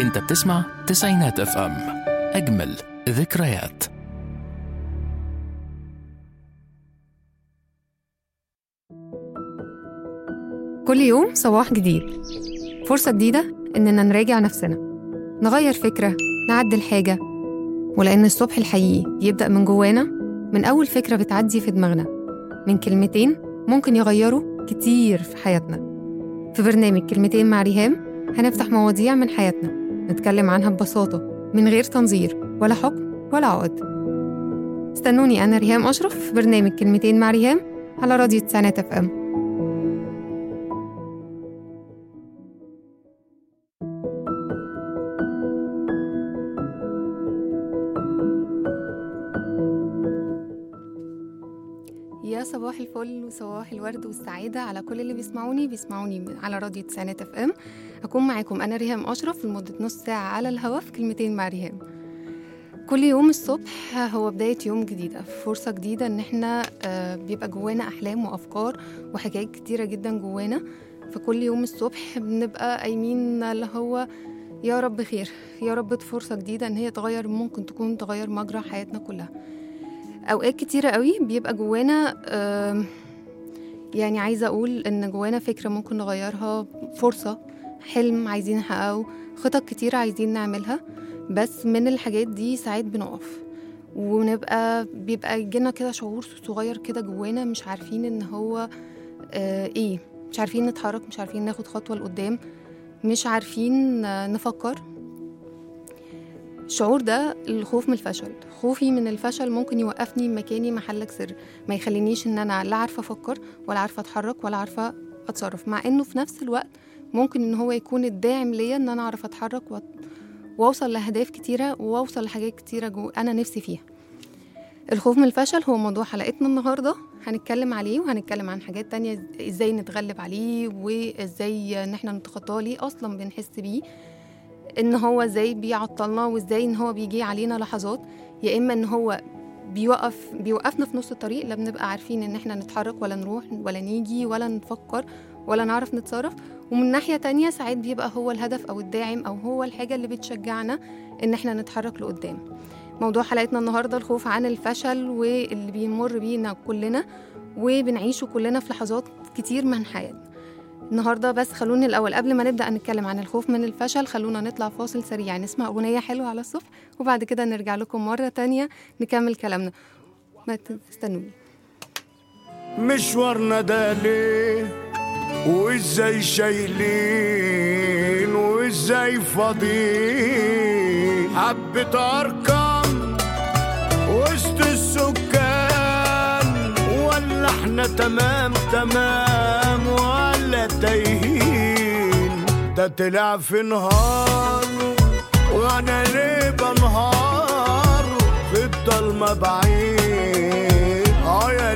انت بتسمع تسعينات اف ام اجمل ذكريات كل يوم صباح جديد فرصة جديدة إننا نراجع نفسنا نغير فكرة نعدل حاجة ولأن الصبح الحقيقي بيبدأ من جوانا من أول فكرة بتعدي في دماغنا من كلمتين ممكن يغيروا كتير في حياتنا في برنامج كلمتين مع ريهام هنفتح مواضيع من حياتنا نتكلم عنها ببساطة من غير تنظير ولا حكم ولا عقد استنوني أنا ريهام أشرف في برنامج كلمتين مع ريهام على راديو تسعينات اف ام يا صباح الفل وصباح الورد والسعادة على كل اللي بيسمعوني بيسمعوني على راديو تسعينات اف ام هكون معاكم أنا ريهام أشرف لمدة نص ساعة على الهوا في كلمتين مع ريهام كل يوم الصبح هو بداية يوم جديدة فرصة جديدة إن احنا آه، بيبقى جوانا أحلام وأفكار وحاجات كتيرة جدا جوانا فكل يوم الصبح بنبقى قايمين اللي هو يا رب خير يا رب فرصة جديدة إن هي تغير ممكن تكون تغير مجرى حياتنا كلها اوقات كتيره قوي بيبقى جوانا آم، يعني عايزه اقول ان جوانا فكره ممكن نغيرها فرصه حلم عايزين نحققه خطط كتيره عايزين نعملها بس من الحاجات دي ساعات بنقف ونبقى بيبقى جينا كده شعور صغير كده جوانا مش عارفين ان هو آه ايه مش عارفين نتحرك مش عارفين ناخد خطوه لقدام مش عارفين آه، نفكر الشعور ده الخوف من الفشل خوفي من الفشل ممكن يوقفني مكاني محلك سر ما يخلينيش ان انا لا عارفه افكر ولا عارفه اتحرك ولا عارفه اتصرف مع انه في نفس الوقت ممكن ان هو يكون الداعم ليا ان انا اعرف اتحرك وأت- واوصل لاهداف كتيره واوصل لحاجات كتيره جو انا نفسي فيها الخوف من الفشل هو موضوع حلقتنا النهارده هنتكلم عليه وهنتكلم عن حاجات تانية ازاي نتغلب عليه وازاي ان احنا نتخطاه ليه اصلا بنحس بيه ان هو ازاي بيعطلنا وازاي ان هو بيجي علينا لحظات يا اما ان هو بيوقف بيوقفنا في نص الطريق لا بنبقى عارفين ان احنا نتحرك ولا نروح ولا نيجي ولا نفكر ولا نعرف نتصرف ومن ناحية تانية ساعات بيبقى هو الهدف او الداعم او هو الحاجة اللي بتشجعنا ان احنا نتحرك لقدام موضوع حلقتنا النهاردة الخوف عن الفشل واللي بيمر بينا كلنا وبنعيشه كلنا في لحظات كتير من حياتنا النهارده بس خلوني الاول قبل ما نبدا نتكلم عن الخوف من الفشل خلونا نطلع فاصل سريع نسمع اغنيه حلوه على الصبح وبعد كده نرجع لكم مره تانية نكمل كلامنا ما تستنوني مشوارنا ده ليه وازاي شايلين وازاي فاضيين حبة ارقام وسط السكان ولا احنا تمام تمام ولا تايهين ده طلع في نهار وانا ليه بنهار في الضلمة بعيد اه يا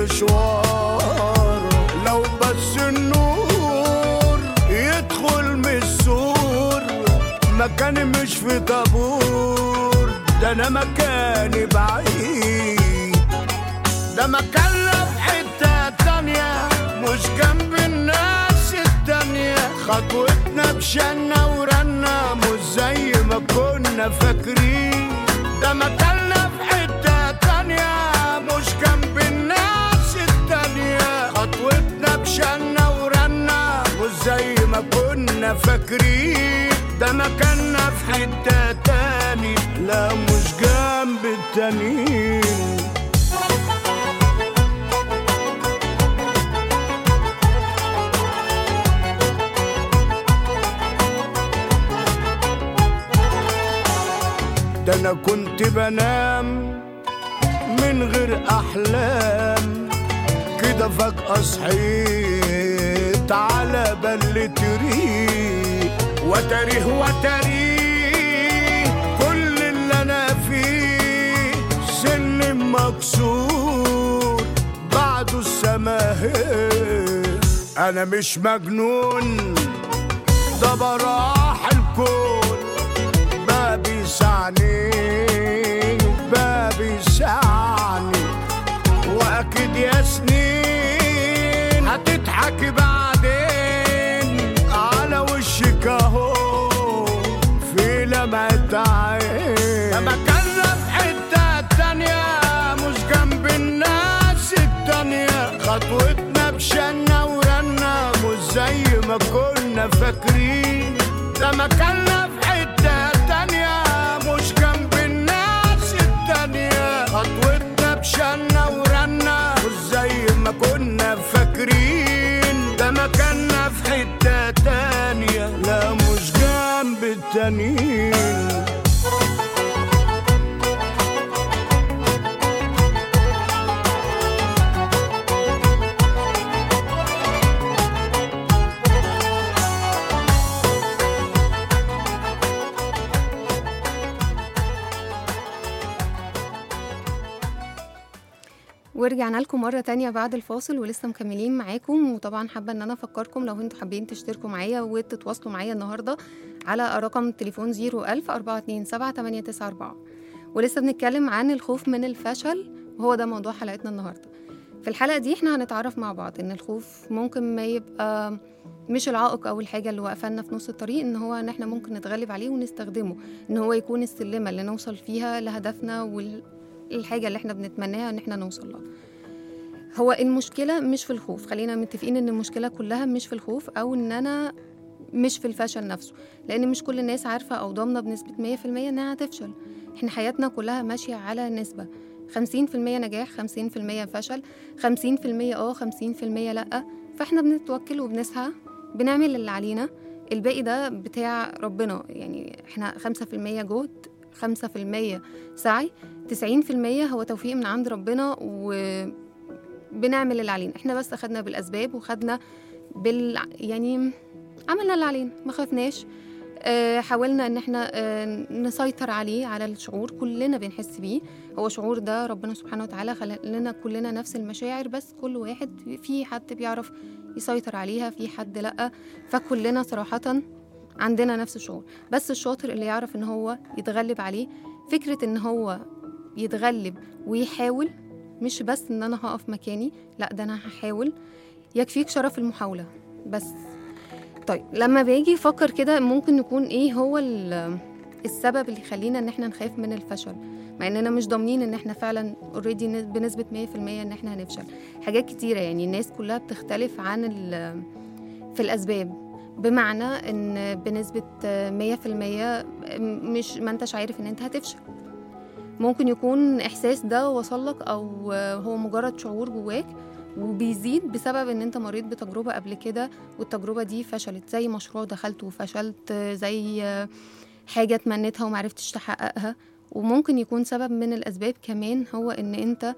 للمشوار لو بس النور يدخل من السور مكاني مش في طابور ده انا مكاني بعيد ده مكاننا في حتة تانية مش جنب الناس التانية خطوتنا بشنا ورنا مش زي ما كنا فاكرين ده مكاننا في حتة تانية مش جنب الناس التانية خطوتنا بشنا ورنا مش زي ما كنا فاكرين ده مكاننا في حتة تاني لا مش جنب التانيين ده انا كنت بنام من غير احلام كده فجأة صحيت على بلة ريق وتاريه وتاريه كل اللي انا فيه سن مكسور بعده السماهير انا مش مجنون ده براح الكون بابي يسعني بابي يسعني واكيد يا سنين هتضحك بعدين على وشك اهو في ما كنا فاكرين ده مكاننا في حتة تانية مش جنب الناس التانية خطوتنا بشنا ورنا مش زي ما كنا فاكرين ده مكاننا في حتة تانية لا مش جنب التانيين ورجعنا لكم مرة تانية بعد الفاصل ولسه مكملين معاكم وطبعا حابة ان انا افكركم لو انتوا حابين تشتركوا معايا وتتواصلوا معايا النهاردة على رقم التليفون 01000 427 ولسه بنتكلم عن الخوف من الفشل وهو ده موضوع حلقتنا النهاردة في الحلقة دي احنا هنتعرف مع بعض ان الخوف ممكن ما يبقى مش العائق او الحاجة اللي واقفانا في نص الطريق ان هو ان احنا ممكن نتغلب عليه ونستخدمه ان هو يكون السلمة اللي نوصل فيها لهدفنا والحاجة اللي احنا بنتمناها ان احنا نوصل لها هو المشكلة مش في الخوف خلينا متفقين ان المشكلة كلها مش في الخوف او ان انا مش في الفشل نفسه لان مش كل الناس عارفة او ضامنة بنسبة 100% انها هتفشل احنا حياتنا كلها ماشية على نسبة 50% نجاح 50% فشل 50% اه 50% لأ فاحنا بنتوكل وبنسعى بنعمل اللي علينا الباقي ده بتاع ربنا يعني احنا 5% جهد 5% سعي 90% هو توفيق من عند ربنا وبنعمل اللي علينا احنا بس اخدنا بالاسباب وخدنا بال يعني عملنا اللي علينا ما خفناش آه، حاولنا ان احنا آه، نسيطر عليه على الشعور كلنا بنحس بيه هو شعور ده ربنا سبحانه وتعالى خلق لنا كلنا نفس المشاعر بس كل واحد في حد بيعرف يسيطر عليها في حد لا فكلنا صراحة عندنا نفس الشعور بس الشاطر اللي يعرف ان هو يتغلب عليه فكرة ان هو يتغلب ويحاول مش بس ان انا هقف مكاني لا ده انا هحاول يكفيك شرف المحاولة بس طيب لما باجي افكر كده ممكن نكون ايه هو ال- السبب اللي يخلينا ان احنا نخاف من الفشل مع اننا مش ضامنين ان احنا فعلا اوريدي بنسبه 100% ان احنا هنفشل حاجات كتيره يعني الناس كلها بتختلف عن ال- في الاسباب بمعنى ان بنسبه 100% مش ما انتش عارف ان انت هتفشل ممكن يكون احساس ده وصل لك او هو مجرد شعور جواك وبيزيد بسبب ان انت مريت بتجربه قبل كده والتجربه دي فشلت زي مشروع دخلته وفشلت زي حاجه تمنيتها ومعرفتش تحققها وممكن يكون سبب من الاسباب كمان هو ان انت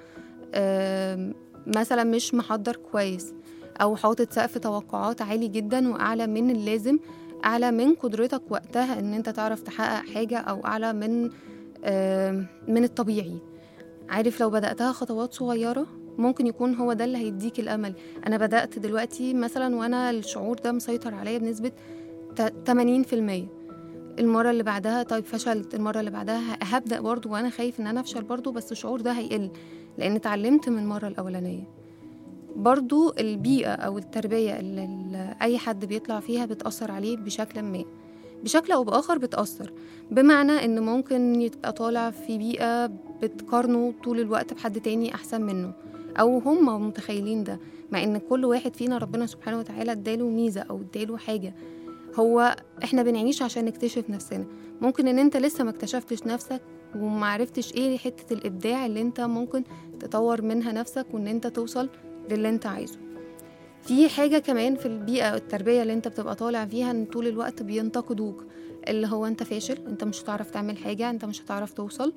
آم، مثلا مش محضر كويس او حاطط سقف توقعات عالي جدا واعلى من اللازم اعلى من قدرتك وقتها ان انت تعرف تحقق حاجه او اعلى من آم، من الطبيعي عارف لو بدأتها خطوات صغيرة ممكن يكون هو ده اللي هيديك الأمل أنا بدأت دلوقتي مثلا وأنا الشعور ده مسيطر عليا بنسبة تا- 80% المرة اللي بعدها طيب فشلت المرة اللي بعدها ه- هبدأ برضو وأنا خايف إن أنا أفشل برضو بس الشعور ده هيقل لأن اتعلمت من المرة الأولانية برضو البيئة أو التربية اللي اللي أي حد بيطلع فيها بتأثر عليه بشكل ما بشكل أو بآخر بتأثر بمعنى إن ممكن يبقى طالع في بيئة بتقارنه طول الوقت بحد تاني أحسن منه أو هم متخيلين ده مع إن كل واحد فينا ربنا سبحانه وتعالى اداله ميزة أو اداله حاجة هو احنا بنعيش عشان نكتشف نفسنا ممكن ان انت لسه ما اكتشفتش نفسك ومعرفتش ايه حتة الابداع اللي انت ممكن تطور منها نفسك وان انت توصل للي انت عايزه في حاجة كمان في البيئة التربية اللي انت بتبقى طالع فيها ان طول الوقت بينتقدوك اللي هو انت فاشل انت مش هتعرف تعمل حاجة انت مش هتعرف توصل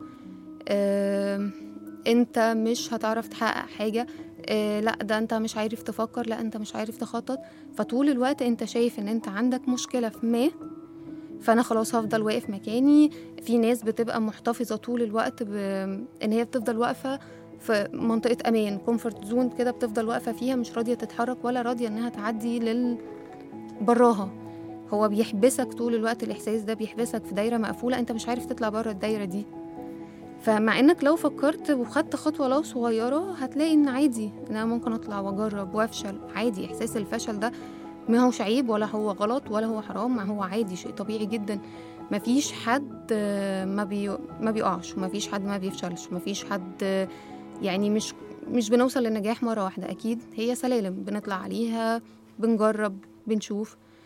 آم، انت مش هتعرف تحقق حاجة آه، لا ده انت مش عارف تفكر لا انت مش عارف تخطط فطول الوقت انت شايف ان انت عندك مشكلة في ما فانا خلاص هفضل واقف مكاني في ناس بتبقى محتفظة طول الوقت ب... ان هي بتفضل واقفة في منطقة امان كومفورت زون كده بتفضل واقفة فيها مش راضية تتحرك ولا راضية انها تعدي لل براها هو بيحبسك طول الوقت الاحساس ده بيحبسك في دايرة مقفولة انت مش عارف تطلع بره الدايرة دي فمع انك لو فكرت وخدت خطوه لو صغيره هتلاقي ان عادي ان انا ممكن اطلع واجرب وافشل عادي احساس الفشل ده ما هوش عيب ولا هو غلط ولا هو حرام ما هو عادي شيء طبيعي جدا ما فيش حد آه، ما بي ما بيقعش وما فيش حد ما بيفشلش ما فيش حد آه، يعني مش مش بنوصل للنجاح مره واحده اكيد هي سلالم بنطلع عليها بنجرب بنشوف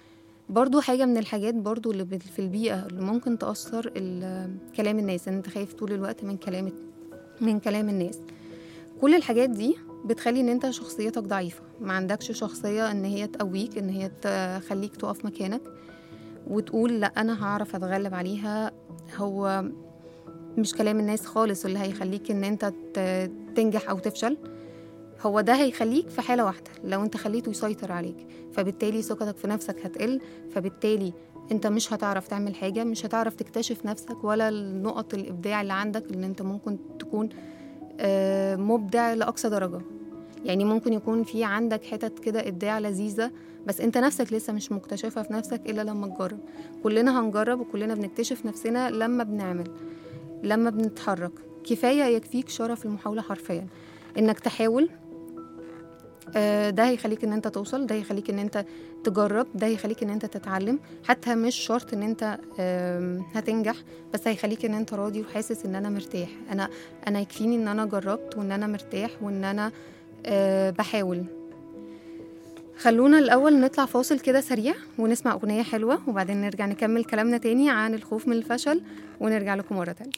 برضو حاجة من الحاجات برضو اللي بت- في البيئة اللي ممكن تأثر ال- كلام الناس ان انت خايف طول الوقت من كلام من كلام الناس كل الحاجات دي بتخلي ان انت شخصيتك ضعيفة ما عندكش شخصية ان هي تقويك ان هي تخليك تقف مكانك وتقول لا انا هعرف اتغلب عليها هو مش كلام الناس خالص اللي هيخليك ان انت ت- تنجح او تفشل هو ده هيخليك في حالة واحدة لو انت خليته يسيطر عليك فبالتالي ثقتك في نفسك هتقل فبالتالي انت مش هتعرف تعمل حاجة مش هتعرف تكتشف نفسك ولا النقط الإبداع اللي عندك اللي انت ممكن تكون آه، مبدع لأقصى درجة يعني ممكن يكون في عندك حتت كده إبداع لذيذة بس انت نفسك لسه مش مكتشفها في نفسك إلا لما تجرب كلنا هنجرب وكلنا بنكتشف نفسنا لما بنعمل لما بنتحرك كفاية يكفيك شرف المحاولة حرفيا انك تحاول آه، ده هيخليك ان انت توصل ده هيخليك ان انت تجرب ده هيخليك ان انت تتعلم حتى مش شرط ان انت آم، هتنجح بس هيخليك ان انت راضي وحاسس ان انا مرتاح انا انا يكفيني ان انا جربت وان انا مرتاح وان انا آه، بحاول خلونا الاول نطلع فاصل كده سريع ونسمع اغنيه حلوه وبعدين نرجع نكمل كلامنا تاني عن الخوف من الفشل ونرجع لكم مره تانية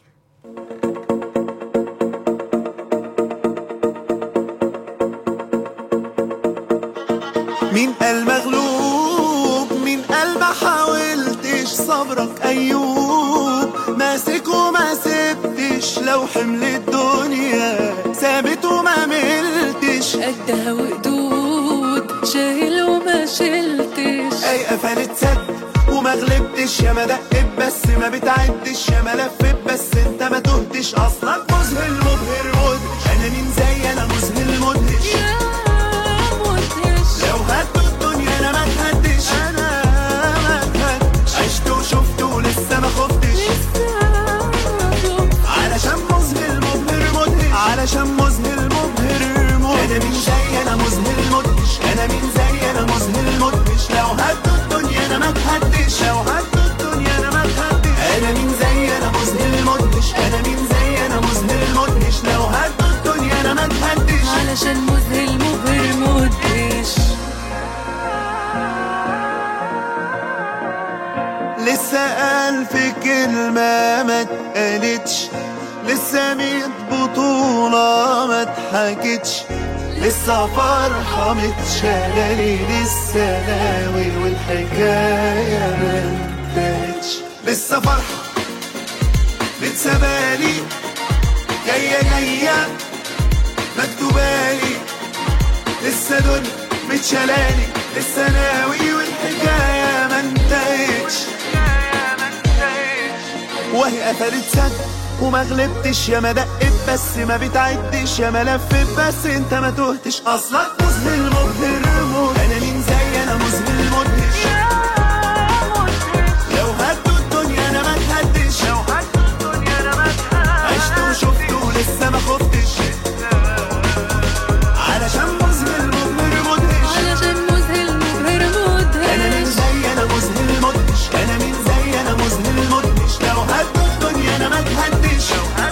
مين قال مغلوب مين قال ما حاولتش صبرك ايوب ماسك وما سبتش لو حمل الدنيا ثابت وما ملتش قدها وقدود شايل وما شلتش اي قفلت سد وما غلبتش يا ما دقت بس ما بتعدش يا ما لفت بس انت ما تهتش اصلك مذهل مبهر مدهش انا مين زي انا مذهل مدهش يا مدهش لو هدوا الدنيا انا ما اتهدش انا ما اتهدش عشت وشفت ولسه ما خفتش علشان مذهل مبهر مدهش علشان مذهل مبهر مدهش انا مين زي انا مذهل مدهش انا مين زي انا مذهل مدهش لو هدوا الدنيا انا ما اتهدش لو هدوا الدنيا انا ما اتهدش انا مين زي انا مذهل مدهش انا مين زي انا مذهل مدهش لو هدوا الدنيا انا ما اتهدش علشان مذهل مبهر مدهش لسه ألف كلمة ما اتقالتش لسه ميت بطولة ما اتحكتش لسه فرحة متشالة لسه ناوي والحكاية ما انتهتش لسه فرحة متسابالي جاية جاية مكتوبالي لسه دنيا متشالالي لسه ناوي والحكاية ما انتهتش وهي قفلت سد وما غلبتش يا ما دقت بس ما بتعدش يا ما لفت بس انت ما تهتش اصلك مذهل مبهر موت انا مين زي انا مذهل مدهش لو هدوا الدنيا انا ما اتهدش لو هدوا الدنيا انا ما اتهدش عشت وشفت ولسه ما خفتش علشان مذهل مبهر مدهش علشان مذهل مبهر انا مين مدهش زي انا مذهل مدهش انا مين زي انا مذهل مدهش لو هدوا الدنيا انا ما اتهدش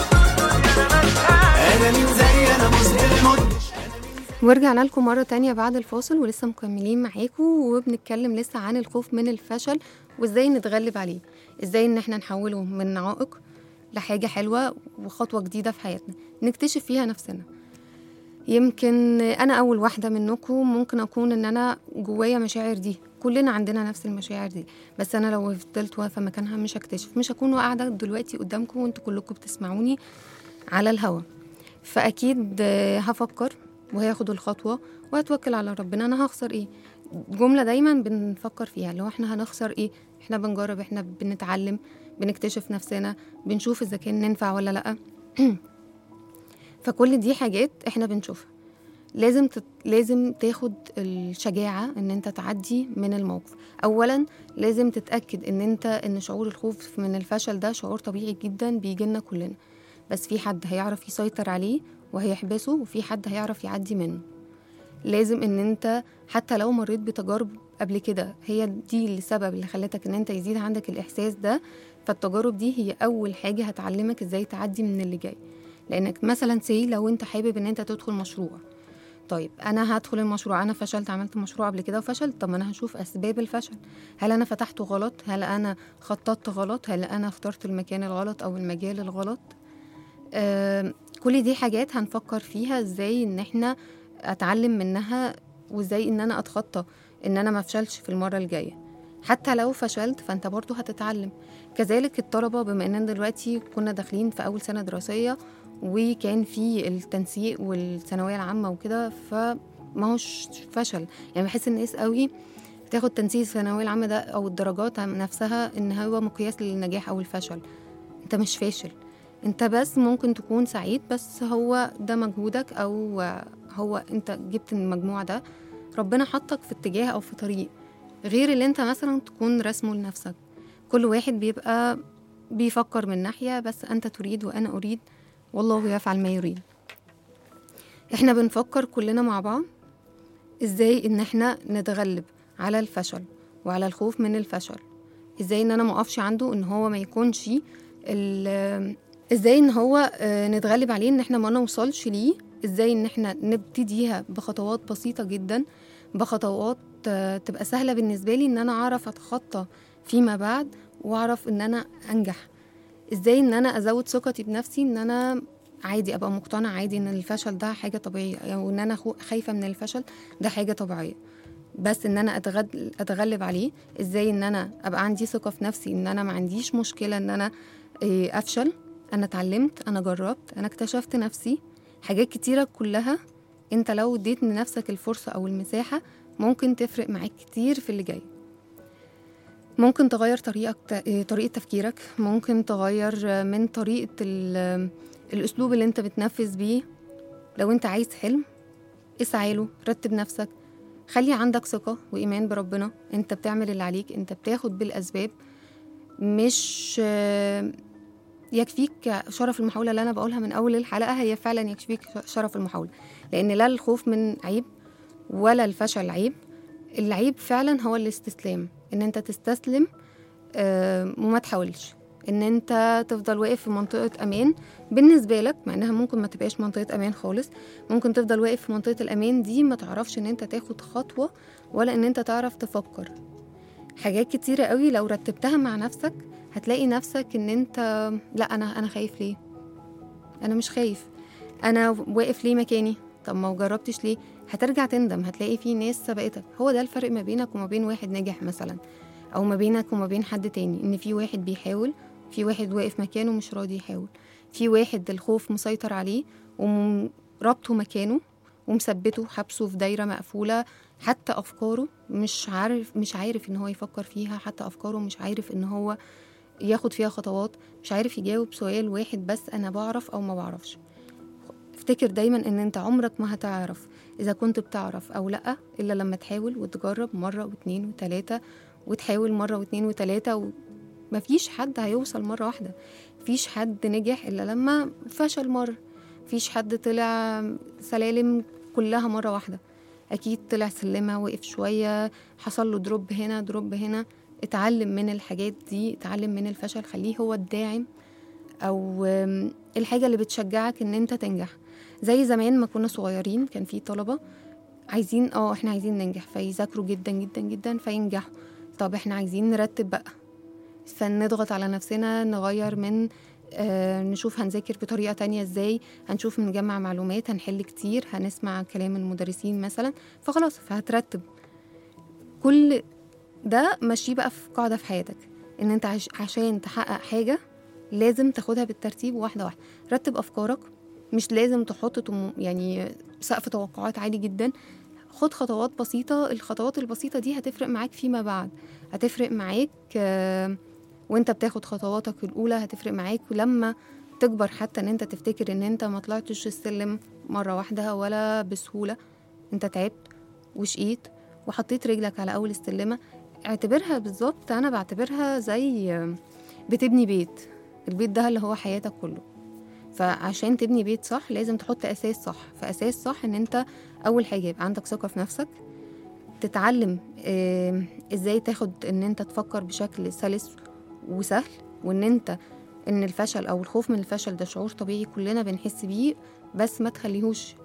انا مين زي انا مذهل مدهش ورجعنا لكم مرة تانية بعد الفاصل ولسه مكملين معاكم وبنتكلم لسه عن الخوف من الفشل وازاي نتغلب عليه ازاي ان احنا نحوله من عائق لحاجة حلوة وخطوة جديدة في حياتنا نكتشف فيها نفسنا يمكن انا اول واحدة منكم ممكن اكون ان انا جوايا مشاعر دي كلنا عندنا نفس المشاعر دي بس انا لو فضلت واقفة مكانها مش هكتشف مش هكون قاعدة دلوقتي قدامكم وانتوا كلكم بتسمعوني على الهوا فاكيد آه، هفكر وهاخد الخطوه وهتوكل على ربنا انا هخسر ايه جمله دايما بنفكر فيها لو احنا هنخسر ايه احنا بنجرب احنا بنتعلم بنكتشف نفسنا بنشوف اذا كان ننفع ولا لا فكل دي حاجات احنا بنشوفها لازم تت... لازم تاخد الشجاعة ان انت تعدي من الموقف اولا لازم تتأكد ان انت ان شعور الخوف من الفشل ده شعور طبيعي جدا بيجيلنا كلنا بس في حد هيعرف يسيطر عليه وهيحبسه وفي حد هيعرف يعدي منه لازم ان انت حتى لو مريت بتجارب قبل كده هي دي السبب اللي خلتك ان انت يزيد عندك الاحساس ده فالتجارب دي هي اول حاجة هتعلمك ازاي تعدي من اللي جاي لانك مثلا سي لو انت حابب ان انت تدخل مشروع طيب انا هدخل المشروع انا فشلت عملت مشروع قبل كده وفشلت طب ما انا هشوف اسباب الفشل هل انا فتحته غلط هل انا خططت غلط هل انا اخترت المكان الغلط او المجال الغلط آه كل دي حاجات هنفكر فيها ازاي ان احنا اتعلم منها وازاي ان انا اتخطى ان انا ما افشلش في المره الجايه حتى لو فشلت فانت برضو هتتعلم كذلك الطلبه بما اننا دلوقتي كنا داخلين في اول سنه دراسيه وكان في التنسيق والثانويه العامه وكده فما هوش فشل يعني بحس الناس قوي تاخد تنسيق الثانويه العامه ده او الدرجات نفسها ان هو مقياس للنجاح او الفشل انت مش فاشل انت بس ممكن تكون سعيد بس هو ده مجهودك او هو انت جبت المجموع ده ربنا حطك في اتجاه او في طريق غير اللي انت مثلا تكون رسمه لنفسك كل واحد بيبقى بيفكر من ناحية بس أنت تريد وأنا أريد والله يفعل ما يريد احنا بنفكر كلنا مع بعض ازاي ان احنا نتغلب على الفشل وعلى الخوف من الفشل ازاي ان انا مقفش عنده ان هو ما يكونش ال- ازاي ان هو آه، نتغلب عليه ان احنا ما نوصلش ليه ازاي ان احنا نبتديها بخطوات بسيطة جدا بخطوات آه، تبقى سهلة بالنسبة لي ان انا اعرف اتخطى فيما بعد واعرف ان انا انجح ازاي ان انا ازود ثقتي بنفسي ان انا عادي ابقى مقتنع عادي ان الفشل ده حاجة طبيعية او ان انا خو- خايفة من الفشل ده حاجة طبيعية بس ان انا أتغد- اتغلب عليه ازاي ان انا ابقى عندي ثقة في نفسي ان انا ما عنديش مشكلة ان انا إيه، افشل انا اتعلمت انا جربت انا اكتشفت نفسي حاجات كتيرة كلها انت لو اديت لنفسك الفرصة او المساحة ممكن تفرق معاك كتير في اللي جاي ممكن تغير طريقك إيه، طريقة تفكيرك ممكن تغير آه، من طريقة ال- الأسلوب اللي أنت بتنفذ بيه لو أنت عايز حلم اسعى له رتب نفسك خلي عندك ثقة وإيمان بربنا أنت بتعمل اللي عليك أنت بتاخد بالأسباب مش آه، يكفيك شرف المحاولة اللي أنا بقولها من أول الحلقة هي فعلا يكفيك شرف المحاولة لأن لا الخوف من عيب ولا الفشل عيب العيب فعلا هو الاستسلام ان انت تستسلم آه، وما تحاولش ان انت تفضل واقف في منطقة امان بالنسبة لك مع انها ممكن ما تبقاش منطقة امان خالص ممكن تفضل واقف في منطقة الامان دي ما تعرفش ان انت تاخد خطوة ولا ان انت تعرف تفكر حاجات كتيرة قوي لو رتبتها مع نفسك هتلاقي نفسك ان انت لا انا انا خايف ليه انا مش خايف انا واقف ليه مكاني طب ما جربتش ليه هترجع تندم هتلاقي في ناس سبقتك هو ده الفرق ما بينك وما بين واحد ناجح مثلا او ما بينك وما بين حد تاني ان في واحد بيحاول في واحد واقف مكانه مش راضي يحاول في واحد الخوف مسيطر عليه وربطه مكانه ومثبته حبسه في دايره مقفوله حتى افكاره مش عارف مش عارف ان هو يفكر فيها حتى افكاره مش عارف ان هو ياخد فيها خطوات مش عارف يجاوب سؤال واحد بس انا بعرف او ما بعرفش افتكر دايما ان انت عمرك ما هتعرف اذا كنت بتعرف او لا الا لما تحاول وتجرب مره واتنين وتلاته وتحاول مره واتنين وتلاته ومفيش حد هيوصل مره واحده مفيش حد نجح الا لما فشل مره مفيش حد طلع سلالم كلها مره واحده اكيد طلع سلمه وقف شويه حصل له دروب هنا دروب هنا اتعلم من الحاجات دي اتعلم من الفشل خليه هو الداعم او أم، الحاجه اللي بتشجعك ان انت تنجح زي زمان ما كنا صغيرين كان في طلبه عايزين اه احنا عايزين ننجح فيذاكروا جدا جدا جدا فينجحوا طب احنا عايزين نرتب بقى فنضغط على نفسنا نغير من آه نشوف هنذاكر بطريقة تانية ازاي هنشوف نجمع معلومات هنحل كتير هنسمع كلام المدرسين مثلا فخلاص فهترتب كل ده ماشي بقى في قاعدة في حياتك ان انت عش عشان تحقق حاجة لازم تاخدها بالترتيب واحدة واحدة رتب افكارك مش لازم تحط طمو- يعني سقف توقعات عالي جدا خد خطوات بسيطة الخطوات البسيطة دي هتفرق معاك فيما بعد هتفرق معاك آه، وانت بتاخد خطواتك الأولى هتفرق معاك لما تكبر حتى ان انت تفتكر ان انت ما طلعتش السلم مرة واحدة ولا بسهولة انت تعبت وشقيت وحطيت رجلك على أول السلمة اعتبرها بالظبط أنا بعتبرها زي آه، بتبني بيت البيت ده اللي هو حياتك كله فعشان تبني بيت صح لازم تحط أساس صح فأساس صح ان انت أول حاجة يبقى عندك ثقة في نفسك تتعلم آه، ازاي تاخد ان انت تفكر بشكل سلس وسهل وان انت ان الفشل او الخوف من الفشل ده شعور طبيعي كلنا بنحس بيه بس ما تخليهوش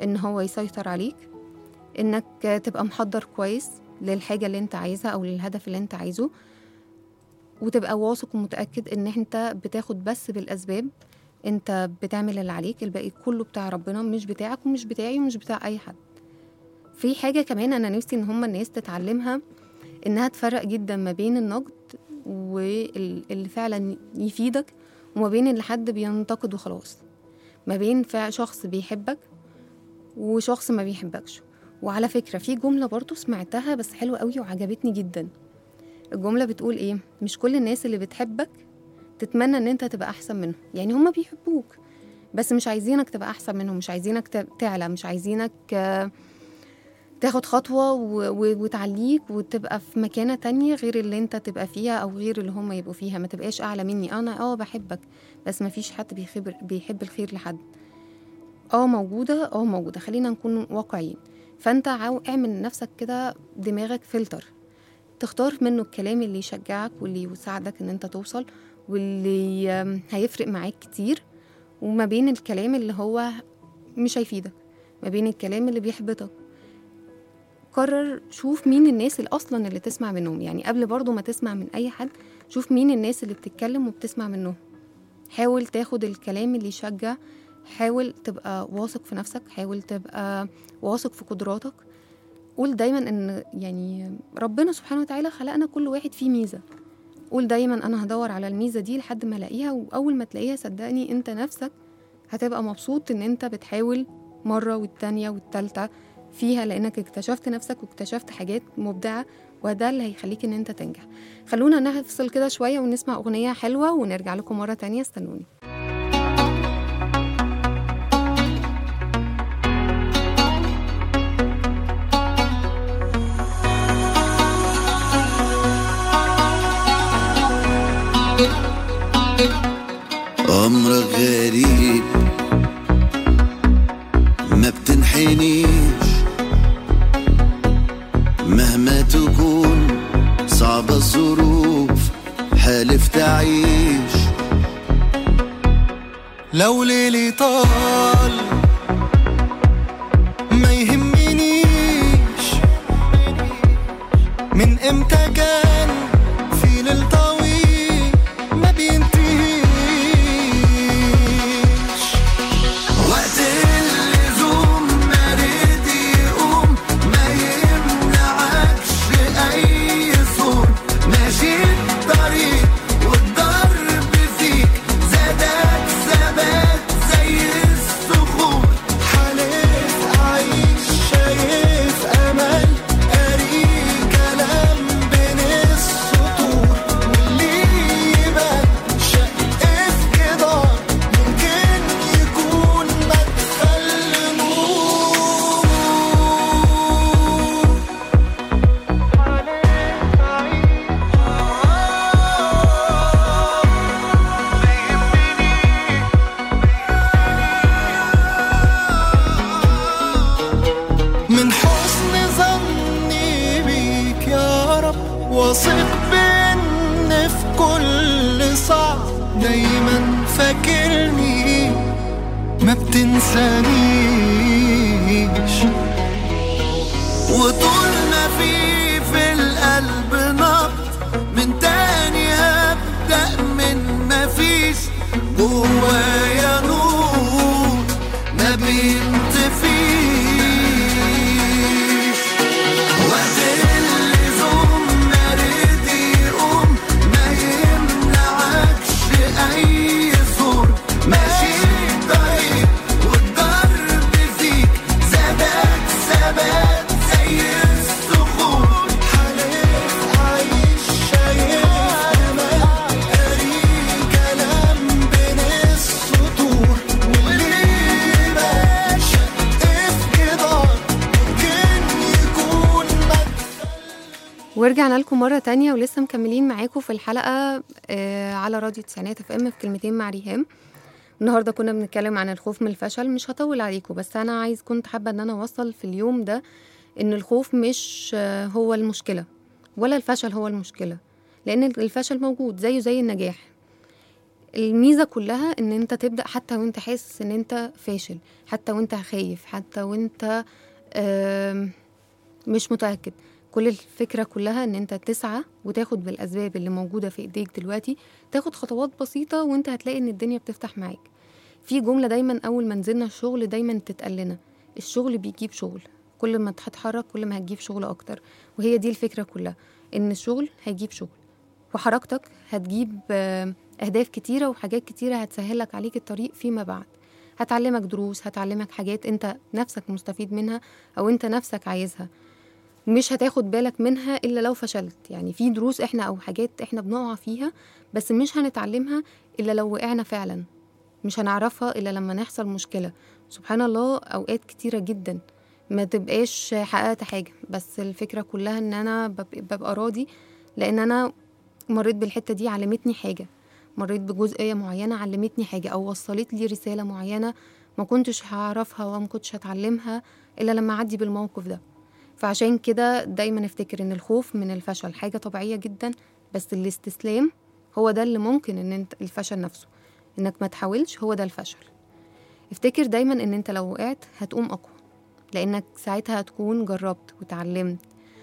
ان هو يسيطر عليك انك تبقى محضر كويس للحاجة اللي انت عايزها او للهدف اللي انت عايزه وتبقى واثق ومتأكد ان انت بتاخد بس بالاسباب انت بتعمل اللي عليك الباقي كله بتاع ربنا مش بتاعك ومش بتاعي ومش بتاع اي حد في حاجة كمان انا نفسي ان هما الناس تتعلمها انها تفرق جدا ما بين النقد واللي فعلا يفيدك وما بين اللي حد بينتقد وخلاص ما بين فع- شخص بيحبك وشخص ما بيحبكش وعلى فكرة في جملة برضو سمعتها بس حلوة قوي وعجبتني جدا الجملة بتقول ايه مش كل الناس اللي بتحبك تتمنى ان انت تبقى احسن منهم يعني هما بيحبوك بس مش عايزينك تبقى احسن منهم مش عايزينك ت- تعلى مش عايزينك آه، تاخد خطوة و- و- وتعليك وتبقى في مكانة تانية غير اللي انت تبقى فيها او غير اللي هم يبقوا فيها ما تبقاش اعلى مني انا اه بحبك بس ما فيش حد بيحب بيحب الخير لحد اه موجودة اه موجودة خلينا نكون واقعيين فانت عاو اعمل لنفسك كده دماغك فلتر تختار منه الكلام اللي يشجعك واللي يساعدك ان انت توصل واللي آم، هيفرق معاك كتير وما بين الكلام اللي هو مش هيفيدك ما بين الكلام اللي بيحبطك قرر شوف مين الناس اللي اصلا اللي تسمع منهم يعني قبل برضو ما تسمع من اي حد شوف مين الناس اللي بتتكلم وبتسمع منهم حاول تاخد الكلام اللي يشجع حاول تبقى واثق في نفسك حاول تبقى واثق في قدراتك قول دايما ان يعني ربنا سبحانه وتعالى خلقنا كل واحد فيه ميزه قول دايما انا هدور على الميزه دي لحد ما الاقيها واول ما تلاقيها صدقني انت نفسك هتبقى مبسوط ان انت بتحاول مره والتانيه والتالته فيها لانك اكتشفت نفسك واكتشفت حاجات مبدعه وده اللي هيخليك ان انت تنجح خلونا نفصل كده شويه ونسمع اغنيه حلوه ونرجع لكم مره تانية استنوني أمرك غريب ما بتنحنيش مهما تكون صعبة الظروف حالف تعيش لو ليلي طال ما يهمنيش من امتى كان في ليل طويل ما بينتهيش وقت اللزوم ما رد يقوم ما يمنعكش اي صوت ماشي الطريق والضرب فيك زادك ثبات زي الصخور حالف اعيش شايف امل قاري كلام بين السطور واللي يبان شق في جدار ممكن يكون مدخل نور من حسن ظني بيك يا رب واثق بان في كل صعب دايما فاكرني ما بتنسانيش وطول ما في في القلب نبض من تاني هبدأ من ما فيش جوايا نور ما بينطفيش وقت اللزوم ما رد يقوم ما يمنعكش أي صور ماشي الطريق والضرب فيك زادك ثبات زي الصخور حالف عايش شايف أمل قاري كلام بين السطور واللي ماشي في جدار ممكن يكون مدخل ورجعنا لكم مرة تانية ولسه مكملين معاكم في الحلقة آه على راديو تسعينات اف ام في كلمتين مع ريهام النهاردة كنا بنتكلم عن الخوف من الفشل مش هطول عليكم بس أنا عايز كنت حابة إن أنا أوصل في اليوم ده إن الخوف مش آه هو المشكلة ولا الفشل هو المشكلة لأن الفشل موجود زيه زي النجاح الميزة كلها ان انت تبدأ حتى وانت حاسس ان انت فاشل حتى وانت خايف حتى وانت آم، مش متأكد كل الفكرة كلها ان انت تسعى وتاخد بالاسباب اللي موجودة في ايديك دلوقتي تاخد خطوات بسيطة وانت هتلاقي ان الدنيا بتفتح معاك في جملة دايما اول ما نزلنا الشغل دايما تتقال لنا الشغل بيجيب شغل كل ما هتتحرك كل ما هتجيب شغل اكتر وهي دي الفكرة كلها ان الشغل هيجيب شغل وحركتك هتجيب آه، أهداف كتيرة وحاجات كتيرة هتسهلك عليك الطريق فيما بعد هتعلمك دروس هتعلمك حاجات انت نفسك مستفيد منها أو انت نفسك عايزها مش هتاخد بالك منها إلا لو فشلت يعني في دروس احنا أو حاجات احنا بنقع فيها بس مش هنتعلمها إلا لو وقعنا فعلا مش هنعرفها إلا لما نحصل مشكلة سبحان الله أوقات كتيرة جدا ما تبقاش حققت حاجة بس الفكرة كلها إن أنا ببقى, ببقى راضي لأن أنا مريت بالحتة دي علمتني حاجة مريت بجزئية معينة علمتني حاجة أو وصلت لي رسالة معينة ما كنتش هعرفها وما كنتش هتعلمها إلا لما أعدي بالموقف ده فعشان كده دايما افتكر إن الخوف من الفشل حاجة طبيعية جدا بس الاستسلام هو ده اللي ممكن إن انت الفشل نفسه إنك ما تحاولش هو ده الفشل افتكر دايما إن انت لو وقعت هتقوم أقوى لأنك ساعتها هتكون جربت وتعلمت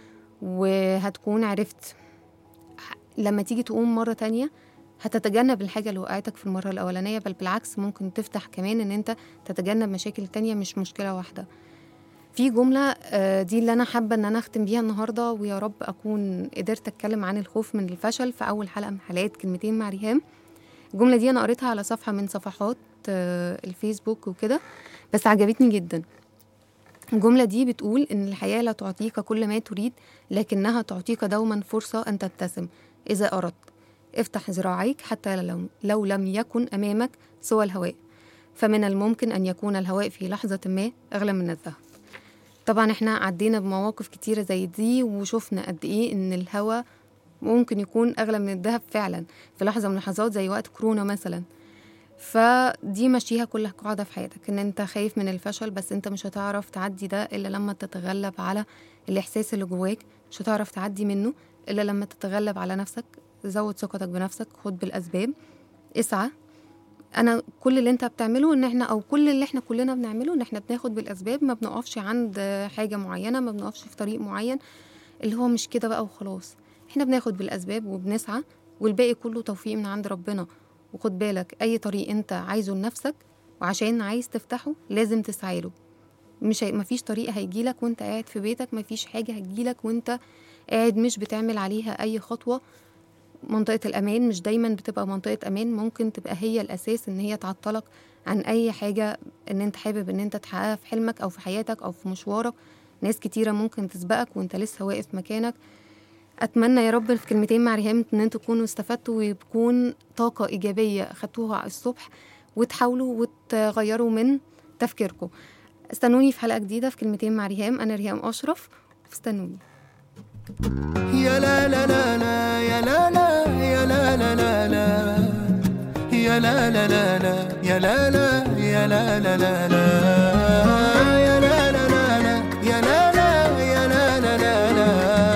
وهتكون عرفت لما تيجي تقوم مرة تانية هتتجنب الحاجة اللي وقعتك في المرة الأولانية بل بالعكس ممكن تفتح كمان إن أنت تتجنب مشاكل تانية مش مشكلة واحدة في جملة آه، دي اللي أنا حابة إن أنا أختم بيها النهاردة ويا رب أكون قدرت أتكلم عن الخوف من الفشل في أول حلقة من حلقات كلمتين مع ريهام الجملة دي أنا قريتها على صفحة من صفحات آه، الفيسبوك وكده بس عجبتني جدا الجملة دي بتقول إن الحياة لا تعطيك كل ما تريد لكنها تعطيك دوما فرصة أن تبتسم إذا أردت افتح ذراعيك حتى لو, لو لم يكن أمامك سوى الهواء فمن الممكن أن يكون الهواء في لحظة ما أغلى من الذهب طبعا احنا عدينا بمواقف كتيرة زي دي وشفنا قد ايه ان الهواء ممكن يكون أغلى من الذهب فعلا في لحظة من اللحظات زي وقت كورونا مثلا فدي مشيها كل قاعدة في حياتك ان انت خايف من الفشل بس انت مش هتعرف تعدي ده الا لما تتغلب على الاحساس اللي جواك مش هتعرف تعدي منه الا لما تتغلب على نفسك زود ثقتك بنفسك خد بالاسباب اسعى انا كل اللي انت بتعمله ان احنا او كل اللي احنا كلنا بنعمله ان احنا بناخد بالاسباب ما بنقفش عند حاجه معينه ما بنقفش في طريق معين اللي هو مش كده بقى وخلاص احنا بناخد بالاسباب وبنسعى والباقي كله توفيق من عند ربنا وخد بالك اي طريق انت عايزه لنفسك وعشان عايز تفتحه لازم تسعى له مش هي... مفيش طريق هيجيلك وانت قاعد في بيتك مفيش حاجه هتجيلك وانت قاعد مش بتعمل عليها اي خطوه منطقة الأمان مش دايما بتبقى منطقة أمان ممكن تبقى هي الأساس إن هي تعطلك عن أي حاجة إن أنت حابب إن أنت تحققها في حلمك أو في حياتك أو في مشوارك ناس كتيرة ممكن تسبقك وأنت لسه واقف مكانك أتمنى يا رب في كلمتين مع ريهام إن أنتوا تكونوا استفدتوا ويكون طاقة إيجابية أخدتوها على الصبح وتحاولوا وتغيروا من تفكيركم استنوني في حلقة جديدة في كلمتين مع ريهام أنا ريهام أشرف استنوني يا لا لا لا لا يا لا لا يا لا لا لا لا يا لا لا لا لا يا لا لا يا لا لا لا لا يا لا لا لا لا يا لا لا يا لا لا لا لا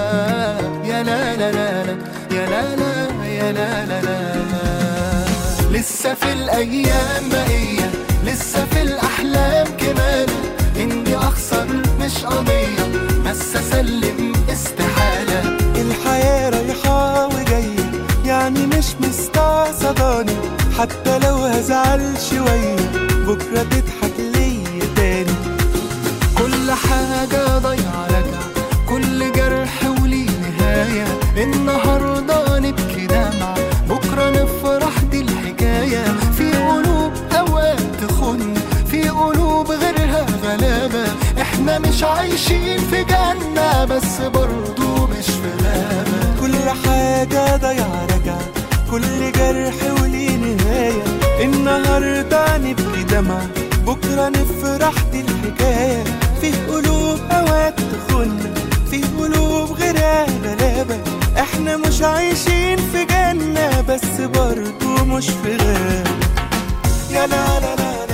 يا لا لا لا لا يا لا لا يا لا لا لا لا لسه في الايام بقيه لسه في الاحلام كمان اني اخسر مش قضيه بس اسلم استحاله الحياه رايحه وجايه يعني مش مستعصباني حتى لو هزعل شويه بكره تضحك ليا تاني كل حاجة ضايعة راجعة كل جرح وليه نهاية النهاردة نبكي دمعة بكرة نفرح دي الحكاية في قلوب أوقات تخن في قلوب غيرها غلابة احنا مش عايشين في جنة بس برضو مش في غابة كل حاجة ضايعة راجعة كل جرح وليه نهاية النهاردة نبكي دمعة بكرة نفرح دي الحكاية في قلوب أوقات تخن في قلوب غيرها غلابة احنا مش عايشين في جنة بس برضو مش في غابة يا لا لا لا لا